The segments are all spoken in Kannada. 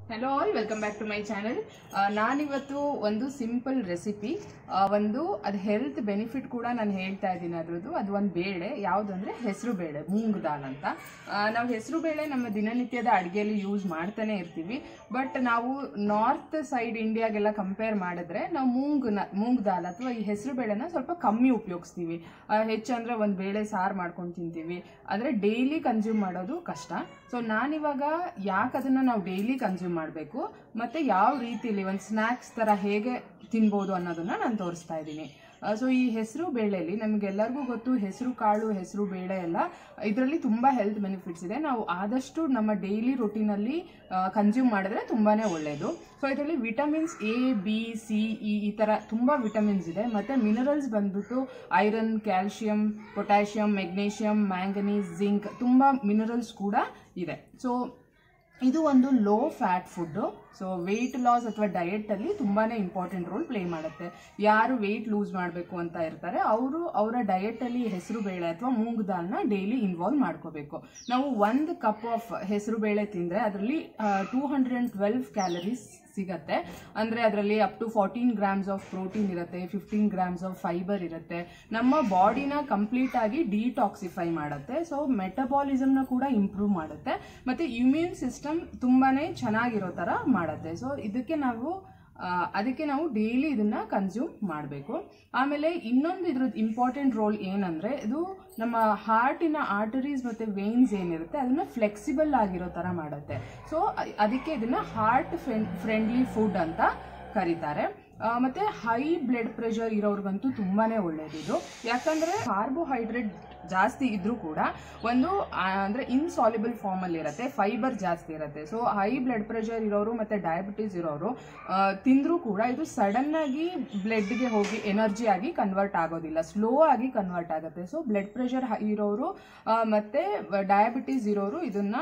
hello all welcome back to my channel ನಾನಿವತ್ತು ಒಂದು ಸಿಂಪಲ್ ರೆಸಿಪಿ ಒಂದು ಅದು ಹೆಲ್ತ್ ಬೆನಿಫಿಟ್ ಕೂಡ ನಾನು ಹೇಳ್ತಾ ಇದ್ದೀನಿ ಅದ್ರದ್ದು ಅದು ಒಂದು ಬೇಳೆ ಯಾವುದಂದ್ರೆ ಹೆಸರು ಬೇಳೆ ಮೂಂಗ್ ದಾಲ್ ಅಂತ ನಾವು ಹೆಸರು ಬೇಳೆ ನಮ್ಮ ದಿನನಿತ್ಯದ ಅಡುಗೆಯಲ್ಲಿ ಯೂಸ್ ಮಾಡ್ತಾನೆ ಇರ್ತೀವಿ ಬಟ್ ನಾವು ನಾರ್ತ್ ಸೈಡ್ ಇಂಡಿಯಾಗೆಲ್ಲ ಕಂಪೇರ್ ಮಾಡಿದ್ರೆ ನಾವು ಮೂಂಗ್ ಮೂಂಗ್ ದಾಲ್ ಅಥವಾ ಈ ಹೆಸರು ಬೇಳೆನ ಸ್ವಲ್ಪ ಕಮ್ಮಿ ಉಪಯೋಗಿಸ್ತೀವಿ ಹೆಚ್ಚಂದ್ರೆ ಒಂದು ಬೇಳೆ ಸಾರು ಮಾಡ್ಕೊಂಡು ತಿಂತೀವಿ ಆದರೆ ಡೈಲಿ ಕನ್ಸ್ಯೂಮ್ ಮಾಡೋದು ಕಷ್ಟ ಸೊ ನಾನಿವಾಗ ಯಾಕೆ ಅದನ್ನು ನಾವು ಡೈಲಿ ಕನ್ಸ್ಯೂಮ್ ಮಾಡಬೇಕು ಮತ್ತು ಯಾವ ರೀತಿಲಿ ಒಂದು ಸ್ನ್ಯಾಕ್ಸ್ ಥರ ಹೇಗೆ ತಿನ್ಬೋದು ಅನ್ನೋದನ್ನ ನಾನು ತೋರಿಸ್ತಾ ಇದ್ದೀನಿ ಸೊ ಈ ಹೆಸರು ಬೇಳೆಯಲ್ಲಿ ನಮಗೆಲ್ಲರಿಗೂ ಗೊತ್ತು ಹೆಸರು ಕಾಳು ಹೆಸರು ಬೇಳೆ ಎಲ್ಲ ಇದರಲ್ಲಿ ತುಂಬ ಹೆಲ್ತ್ ಬೆನಿಫಿಟ್ಸ್ ಇದೆ ನಾವು ಆದಷ್ಟು ನಮ್ಮ ಡೈಲಿ ರೊಟೀನಲ್ಲಿ ಕನ್ಸ್ಯೂಮ್ ಮಾಡಿದ್ರೆ ತುಂಬಾ ಒಳ್ಳೆಯದು ಸೊ ಇದರಲ್ಲಿ vitamins A B C E ಈ ಥರ ತುಂಬ ವಿಟಮಿನ್ಸ್ ಇದೆ ಮತ್ತು ಮಿನರಲ್ಸ್ ಬಂದ್ಬಿಟ್ಟು iron calcium potassium magnesium manganese zinc ತುಂಬ ಮಿನರಲ್ಸ್ ಕೂಡ ಇದೆ ಸೊ ಇದು ಒಂದು low fat food so weight loss ಅಥವಾ ಡಯೆಟಲ್ಲಿ ತುಂಬಾ ಇಂಪಾರ್ಟೆಂಟ್ ರೋಲ್ ಪ್ಲೇ ಮಾಡುತ್ತೆ ಯಾರು ವೆಯ್ಟ್ ಲೂಸ್ ಮಾಡಬೇಕು ಅಂತ ಇರ್ತಾರೆ ಅವರು ಅವರ ಡಯೆಟಲ್ಲಿ ಹೆಸರು ಬೇಳೆ ಅಥವಾ ಮೂಂಗ್ ದಾಲ್ನ ಡೈಲಿ ಇನ್ವಾಲ್ವ್ ಮಾಡ್ಕೋಬೇಕು ನಾವು ಒಂದು ಕಪ್ ಆಫ್ ಹೆಸರು ಬೇಳೆ ತಿಂದರೆ ಅದರಲ್ಲಿ two hundred and twelve calories ಸಿಗತ್ತೆ ಅಂದರೆ ಅದರಲ್ಲಿ up to fourteen grams of protein ಇರುತ್ತೆ ಫಿಫ್ಟೀನ್ ಗ್ರಾಮ್ಸ್ ಆಫ್ ಫೈಬರ್ ಇರುತ್ತೆ ನಮ್ಮ ಬಾಡಿನ ಕಂಪ್ಲೀಟ್ ಆಗಿ ಡಿಟಾಕ್ಸಿಫೈ ಮಾಡುತ್ತೆ ಸೊ ಮೆಟಬಾಲಿಸಮ್ನ ಕೂಡ ಇಂಪ್ರೂವ್ ಮಾಡುತ್ತೆ ಮತ್ತು ಇಮ್ಯೂನ್ ಸಿಸ್ಟಮ್ ತುಂಬಾ ಚೆನ್ನಾಗಿರೋ ಥರ ಮಾಡುತ್ತೆ ಸೊ ಇದಕ್ಕೆ ನಾವು ಅದಕ್ಕೆ ನಾವು ಡೈಲಿ ಇದನ್ನ ಕನ್ಸ್ಯೂಮ್ ಮಾಡಬೇಕು ಆಮೇಲೆ ಇನ್ನೊಂದು ಇದ್ರದ್ದು ಇಂಪಾರ್ಟೆಂಟ್ ರೋಲ್ ಏನಂದರೆ ಇದು ನಮ್ಮ ಹಾರ್ಟಿನ ಆರ್ಟರೀಸ್ ಮತ್ತು ವೇನ್ಸ್ ಏನಿರುತ್ತೆ ಅದನ್ನ ಫ್ಲೆಕ್ಸಿಬಲ್ ಆಗಿರೋ ಥರ ಮಾಡುತ್ತೆ ಸೊ ಅದಕ್ಕೆ ಇದನ್ನ ಹಾರ್ಟ್ ಫ್ರೆಂಡ್ಲಿ ಫುಡ್ ಅಂತ ಕರೀತಾರೆ ಮತ್ತು ಹೈ ಬ್ಲಡ್ ಪ್ರೆಷರ್ ಇರೋರ್ಗಂತೂ ತುಂಬಾ ಒಳ್ಳೆಯದು ಇದು ಯಾಕಂದರೆ ಕಾರ್ಬೋಹೈಡ್ರೇಟ್ ಜಾಸ್ತಿ ಇದ್ರೂ ಕೂಡ ಒಂದು ಅಂದರೆ ಇನ್ಸಾಲಿಬಲ್ ಫಾರ್ಮಲ್ಲಿ ಇರುತ್ತೆ ಫೈಬರ್ ಜಾಸ್ತಿ ಇರುತ್ತೆ ಸೊ ಹೈ ಬ್ಲಡ್ ಪ್ರೆಷರ್ ಇರೋರು ಮತ್ತು ಡಯಾಬಿಟೀಸ್ ಇರೋರು ತಿಂದರೂ ಕೂಡ ಇದು ಸಡನ್ನಾಗಿ ಬ್ಲಡ್ಗೆ ಹೋಗಿ ಎನರ್ಜಿ ಆಗಿ ಕನ್ವರ್ಟ್ ಆಗೋದಿಲ್ಲ ಸ್ಲೋ ಆಗಿ ಕನ್ವರ್ಟ್ ಆಗುತ್ತೆ ಸೊ ಬ್ಲಡ್ ಪ್ರೆಷರ್ ಇರೋರು ಮತ್ತು ಡಯಾಬಿಟೀಸ್ ಇರೋರು ಇದನ್ನು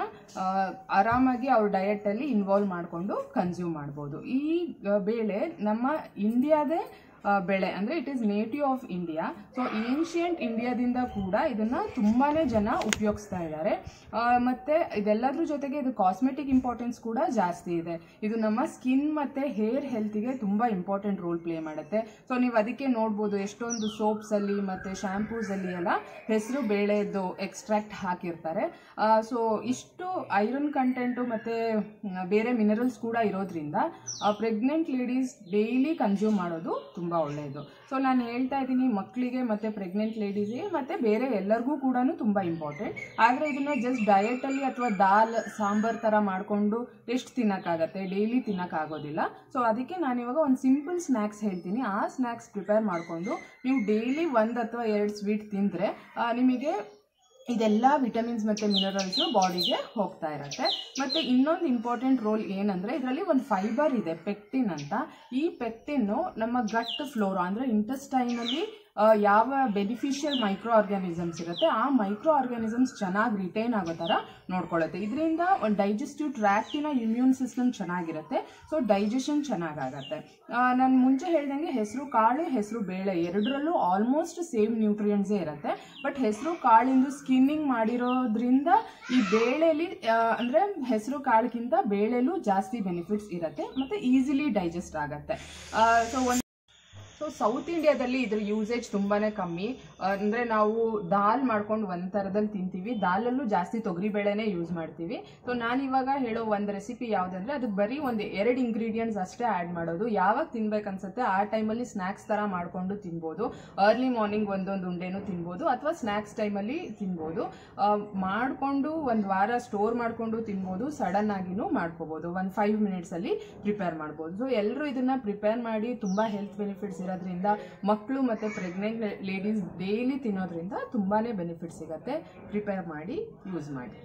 ಆರಾಮಾಗಿ ಅವ್ರ ಡಯಟಲ್ಲಿ ಇನ್ವಾಲ್ವ್ ಮಾಡಿಕೊಂಡು ಕನ್ಸ್ಯೂಮ್ ಮಾಡ್ಬೋದು ಈ ಬೇಳೆ ನಮ್ಮ ಇಂಡಿಯಾದೇ ಬೆಳೆ ಅಂದರೆ it is native of India so ancient ಇಂಡಿಯಾದಿಂದ ಕೂಡ ಇದನ್ನು ತುಂಬಾ ಜನ ಉಪಯೋಗಿಸ್ತಾ ಇದ್ದಾರೆ ಮತ್ತು ಇದೆಲ್ಲದ್ರ ಜೊತೆಗೆ ಇದು ಕಾಸ್ಮೆಟಿಕ್ ಇಂಪಾರ್ಟೆನ್ಸ್ ಕೂಡ ಜಾಸ್ತಿ ಇದೆ ಇದು ನಮ್ಮ ಸ್ಕಿನ್ ಮತ್ತು ಹೇರ್ ಹೆಲ್ತಿಗೆ ತುಂಬ ಇಂಪಾರ್ಟೆಂಟ್ ರೋಲ್ ಪ್ಲೇ ಮಾಡುತ್ತೆ ಸೊ ನೀವು ಅದಕ್ಕೆ ನೋಡ್ಬೋದು ಎಷ್ಟೊಂದು ಸೋಪ್ಸಲ್ಲಿ ಮತ್ತು ಶ್ಯಾಂಪೂಸಲ್ಲಿ ಎಲ್ಲ ಹೆಸರು ಬೇಳೆದು ಎಕ್ಸ್ಟ್ರಾಕ್ಟ್ ಹಾಕಿರ್ತಾರೆ ಸೊ ಇಷ್ಟು ಐರನ್ ಕಂಟೆಂಟು ಮತ್ತು ಬೇರೆ ಮಿನರಲ್ಸ್ ಕೂಡ ಇರೋದ್ರಿಂದ ಪ್ರೆಗ್ನೆಂಟ್ ಲೇಡೀಸ್ ಡೈಲಿ ಕನ್ಸ್ಯೂಮ್ ಮಾಡೋದು ತುಂಬ ಒಳ್ಳೆಯದು ಸೊ ನಾನು ಹೇಳ್ತಾ ಇದ್ದೀನಿ ಮಕ್ಕಳಿಗೆ ಮತ್ತು ಪ್ರೆಗ್ನೆಂಟ್ ಲೇಡೀಸ್ಗೆ ಮತ್ತು ಬೇರೆ ಎಲ್ಲರಿಗೂ ಕೂಡ ತುಂಬ ಇಂಪಾರ್ಟೆಂಟ್ ಆದರೆ ಇದನ್ನು ಜಸ್ಟ್ ಡಯಟಲ್ಲಿ ಅಥವಾ ದಾಲ್ ಸಾಂಬಾರ್ ಥರ ಮಾಡಿಕೊಂಡು ಎಷ್ಟು ತಿನ್ನೋಕ್ಕಾಗತ್ತೆ ಡೈಲಿ ತಿನ್ನೋಕ್ಕಾಗೋದಿಲ್ಲ ಸೊ ಅದಕ್ಕೆ ನಾನಿವಾಗ ಒಂದು ಸಿಂಪಲ್ ಸ್ನ್ಯಾಕ್ಸ್ ಹೇಳ್ತೀನಿ ಆ ಸ್ನ್ಯಾಕ್ಸ್ ಪ್ರಿಪೇರ್ ಮಾಡಿಕೊಂಡು ನೀವು ಡೈಲಿ ಒಂದು ಅಥವಾ ಎರಡು ಸ್ವೀಟ್ ತಿಂದರೆ ನಿಮಗೆ ಇದೆಲ್ಲ ವಿಟಮಿನ್ಸ್ ಮತ್ತು ಮಿನರಲ್ಸು ಬಾಡಿಗೆ ಹೋಗ್ತಾ ಇರುತ್ತೆ ಮತ್ತು ಇನ್ನೊಂದು ಇಂಪಾರ್ಟೆಂಟ್ ರೋಲ್ ಏನಂದರೆ ಇದರಲ್ಲಿ ಒಂದು ಫೈಬರ್ ಇದೆ ಪೆಕ್ಟಿನ್ ಅಂತ ಈ ಪೆಕ್ಟಿನ್ನು ನಮ್ಮ ಗಟ್ ಫ್ಲೋರಾ ಅಂದರೆ ಇಂಟೆಸ್ಟೈನಲ್ಲಿ ಯಾವ ಬೆನಿಫಿಷಿಯಲ್ ಮೈಕ್ರೋ ಆರ್ಗ್ಯಾನಿಸಮ್ಸ್ ಇರುತ್ತೆ ಆ ಮೈಕ್ರೋ ಆರ್ಗ್ಯಾನಿಸಮ್ಸ್ ಚೆನ್ನಾಗಿ ರಿಟೈನ್ ಆಗೋ ಥರ ನೋಡ್ಕೊಳ್ಳುತ್ತೆ ಇದರಿಂದ ಒಂದು ಡೈಜೆಸ್ಟಿವ್ ಟ್ರ್ಯಾಕ್ಟಿನ ಇಮ್ಯೂನ್ ಸಿಸ್ಟಮ್ ಚೆನ್ನಾಗಿರುತ್ತೆ ಸೊ ಡೈಜೆಷನ್ ಚೆನ್ನಾಗಾಗತ್ತೆ ನಾನು ಮುಂಚೆ ಹೇಳ್ದಂಗೆ ಹೆಸರು ಕಾಳು ಹೆಸರು ಬೇಳೆ ಎರಡರಲ್ಲೂ ಆಲ್ಮೋಸ್ಟ್ ಸೇಮ್ ನ್ಯೂಟ್ರಿಯೆಂಟ್ಸೇ ಇರುತ್ತೆ ಬಟ್ ಹೆಸರು ಕಾಳಿಂದು ಸ್ಕಿನ್ನಿಂಗ್ ಮಾಡಿರೋದ್ರಿಂದ ಈ ಬೇಳೆಲಿ ಅಂದರೆ ಹೆಸರು ಕಾಳಿಗಿಂತ ಬೇಳೆಲೂ ಜಾಸ್ತಿ ಬೆನಿಫಿಟ್ಸ್ ಇರುತ್ತೆ ಮತ್ತು ಈಸಿಲಿ ಡೈಜೆಸ್ಟ್ ಆಗುತ್ತೆ ಸೊ ಒಂದು ಸೊ ಸೌತ್ ಇಂಡಿಯಾದಲ್ಲಿ ಇದ್ರ ಯೂಸೇಜ್ ತುಂಬಾ ಕಮ್ಮಿ ಅಂದರೆ ನಾವು ದಾಲ್ ಮಾಡ್ಕೊಂಡು ಒಂದು ಥರದಲ್ಲಿ ತಿಂತೀವಿ ದಾಲಲ್ಲೂ ಜಾಸ್ತಿ ತೊಗರಿಬೇಳೆನೇ ಯೂಸ್ ಮಾಡ್ತೀವಿ ಸೊ ನಾನು ಇವಾಗ ಹೇಳೋ ಒಂದು ರೆಸಿಪಿ ಯಾವುದಂದ್ರೆ ಅದಕ್ಕೆ ಬರೀ ಒಂದು ಎರಡು ಇಂಗ್ರೀಡಿಯೆಂಟ್ಸ್ ಅಷ್ಟೇ ಆ್ಯಡ್ ಮಾಡೋದು ಯಾವಾಗ ತಿನ್ಬೇಕನ್ಸುತ್ತೆ ಆ ಟೈಮಲ್ಲಿ ಸ್ನ್ಯಾಕ್ಸ್ ಥರ ಮಾಡಿಕೊಂಡು ತಿನ್ಬೋದು ಅರ್ಲಿ ಮಾರ್ನಿಂಗ್ ಒಂದೊಂದು ಉಂಡೆನೂ ತಿನ್ಬೋದು ಅಥವಾ ಸ್ನ್ಯಾಕ್ಸ್ ಟೈಮಲ್ಲಿ ತಿನ್ಬೋದು ಮಾಡಿಕೊಂಡು ಒಂದು ವಾರ ಸ್ಟೋರ್ ಮಾಡಿಕೊಂಡು ತಿನ್ಬೋದು ಸಡನ್ ಆಗಿನೂ ಮಾಡ್ಕೋಬೋದು ಒಂದು ಫೈವ್ ಮಿನಿಟ್ಸಲ್ಲಿ ಪ್ರಿಪೇರ್ ಮಾಡ್ಬೋದು ಸೊ ಎಲ್ಲರೂ ಇದನ್ನು ಪ್ರಿಪೇರ್ ಮಾಡಿ ತುಂಬ ಹೆಲ್ತ್ ಬೆನಿಫಿಟ್ಸ್ ಇರೋದ್ರಿಂದ ಮಕ್ಕಳು ಮತ್ತು ಪ್ರೆಗ್ನೆಂಟ್ ಲೇಡೀಸ್ ಡೈಲಿ ತಿನ್ನೋದ್ರಿಂದ ತುಂಬಾ ಬೆನಿಫಿಟ್ ಸಿಗುತ್ತೆ ಪ್ರಿಪೇರ್ ಮಾಡಿ ಯೂಸ್ ಮಾಡಿ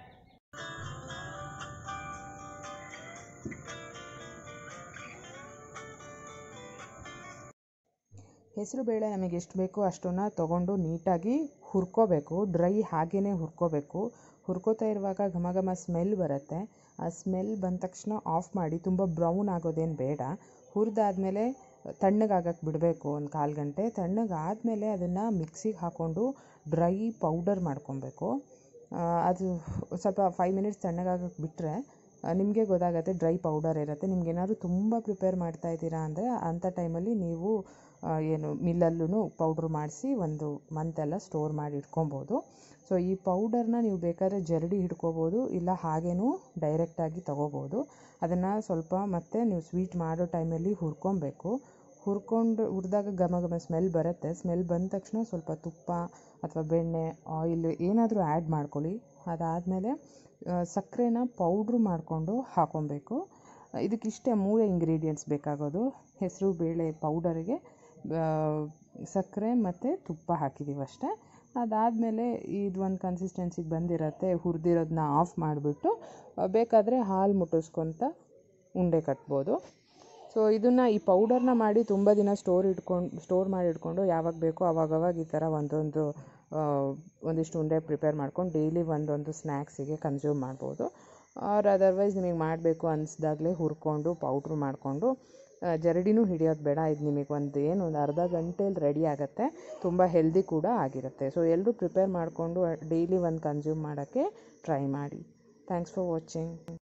ಹೆಸರು ಬೇಳೆ ನಮಗೆ ಎಷ್ಟು ಬೇಕೋ ಅಷ್ಟನ್ನು ತೊಗೊಂಡು ನೀಟಾಗಿ ಹುರ್ಕೋಬೇಕು ಡ್ರೈ ಹಾಗೇ ಹುರ್ಕೋಬೇಕು ಹುರ್ಕೋತಾ ಇರುವಾಗ ಘಮ ಘಮ ಸ್ಮೆಲ್ ಬರುತ್ತೆ ಆ ಸ್ಮೆಲ್ ಬಂದ ತಕ್ಷಣ ಆಫ್ ಮಾಡಿ ತುಂಬ ಬ್ರೌನ್ ಆಗೋದೇನು ಬೇಡ ಹುರಿದಾದ್ಮೇಲೆ ತಣ್ಣಗಾಗಕ್ಕೆ ಬಿಡಬೇಕು ಒಂದು ಕಾಲು ಗಂಟೆ ತಣ್ಣಗಾದಮೇಲೆ ಅದನ್ನು ಮಿಕ್ಸಿಗೆ ಹಾಕ್ಕೊಂಡು ಡ್ರೈ ಪೌಡರ್ ಮಾಡ್ಕೊಬೇಕು ಅದು ಸ್ವಲ್ಪ ಫೈವ್ ಮಿನಿಟ್ಸ್ ತಣ್ಣಗಾಗಕ್ಕೆ ಬಿಟ್ಟರೆ ನಿಮಗೆ ಗೊತ್ತಾಗುತ್ತೆ ಡ್ರೈ ಪೌಡರ್ ಇರುತ್ತೆ ನಿಮ್ಗೆ ಏನಾದ್ರು ತುಂಬ ಪ್ರಿಪೇರ್ ಮಾಡ್ತಾ ಇದ್ದೀರಾ ಅಂದರೆ ಅಂಥ ಟೈಮಲ್ಲಿ ನೀವು ಆ, ಏನು ಮಿಲ್ಲಲ್ಲೂ ಪೌಡ್ರ್ ಮಾಡಿಸಿ ಒಂದು ಮಂತೆಲ್ಲ ಸ್ಟೋರ್ ಮಾಡಿ ಇಟ್ಕೊಬೋದು ಸೊ ಈ ಪೌಡರ್ನ ನೀವು ಬೇಕಾದ್ರೆ ಜರಡಿ ಹಿಡ್ಕೋಬೋದು ಇಲ್ಲ ಹಾಗೇನೂ ಡೈರೆಕ್ಟಾಗಿ ತೊಗೋಬೋದು ಅದನ್ನು ಸ್ವಲ್ಪ ಮತ್ತೆ ನೀವು ಸ್ವೀಟ್ ಮಾಡೋ ಟೈಮಲ್ಲಿ ಹುರ್ಕೊಬೇಕು ಹುರ್ಕೊಂಡು ಹುರಿದಾಗ ಘಮ ಘಮ ಸ್ಮೆಲ್ ಬರುತ್ತೆ ಸ್ಮೆಲ್ ಬಂದ ತಕ್ಷಣ ಸ್ವಲ್ಪ ತುಪ್ಪ ಅಥವಾ ಬೆಣ್ಣೆ ಆಯಿಲ್ ಏನಾದರೂ ಆ್ಯಡ್ ಮಾಡ್ಕೊಳ್ಳಿ ಅದಾದಮೇಲೆ ಸಕ್ಕರೆನ ಪೌಡ್ರು ಮಾಡಿಕೊಂಡು ಹಾಕೊಬೇಕು ಇದಕ್ಕಿಷ್ಟೇ ಮೂರೇ ಇಂಗ್ರೀಡಿಯೆಂಟ್ಸ್ ಬೇಕಾಗೋದು ಹೆಸರು ಬೇಳೆ ಪೌಡರಿಗೆ ಸಕ್ಕರೆ ಮತ್ತು ತುಪ್ಪ ಹಾಕಿದ್ದೀವಿ ಅಷ್ಟೇ ಅದಾದಮೇಲೆ ಇದು ಒಂದು ಕನ್ಸಿಸ್ಟೆನ್ಸಿಗೆ ಬಂದಿರತ್ತೆ ಹುರಿದಿರೋದನ್ನ ಆಫ್ ಮಾಡಿಬಿಟ್ಟು ಬೇಕಾದರೆ ಹಾಲು ಮುಟ್ಟಿಸ್ಕೊತ ಉಂಡೆ ಕಟ್ಬೋದು ಸೊ ಇದನ್ನು ಈ ಪೌಡರ್ನ ಮಾಡಿ ತುಂಬ ದಿನ ಸ್ಟೋರ್ ಇಟ್ಕೊಂಡು ಸ್ಟೋರ್ ಮಾಡಿ ಇಟ್ಕೊಂಡು ಯಾವಾಗ ಬೇಕೋ ಆವಾಗವಾಗ ಈ ಥರ ಒಂದೊಂದು ಆ, ಒಂದಿಷ್ಟು ಉಂಡೆ ಪ್ರಿಪೇರ್ ಮಾಡ್ಕೊಂಡು ಡೈಲಿ ಒಂದೊಂದು ಸ್ನ್ಯಾಕ್ಸಿಗೆ ಕನ್ಸ್ಯೂಮ್ ಮಾಡ್ಬೋದು ಆರ್ ಅದರ್ವೈಸ್ ನಿಮಗೆ ಮಾಡಬೇಕು ಅನಿಸ್ದಾಗಲೇ ಹುರ್ಕೊಂಡು ಪೌಡ್ರ್ ಮಾಡಿಕೊಂಡು ಜರಡಿನೂ ಹಿಡಿಯೋದು ಬೇಡ ಇದು ನಿಮಗೆ ಒಂದು ಏನು ಒಂದು ಅರ್ಧ ಗಂಟೆಯಲ್ಲಿ ರೆಡಿ ಆಗುತ್ತೆ ತುಂಬ ಹೆಲ್ದಿ ಕೂಡ ಆಗಿರುತ್ತೆ ಸೊ ಎಲ್ಲರೂ ಪ್ರಿಪೇರ್ ಮಾಡಿಕೊಂಡು ಡೈಲಿ ಒಂದು ಕನ್ಸ್ಯೂಮ್ ಮಾಡೋಕ್ಕೆ ಟ್ರೈ ಮಾಡಿ ಥ್ಯಾಂಕ್ಸ್ ಫಾರ್ ವಾಚಿಂಗ್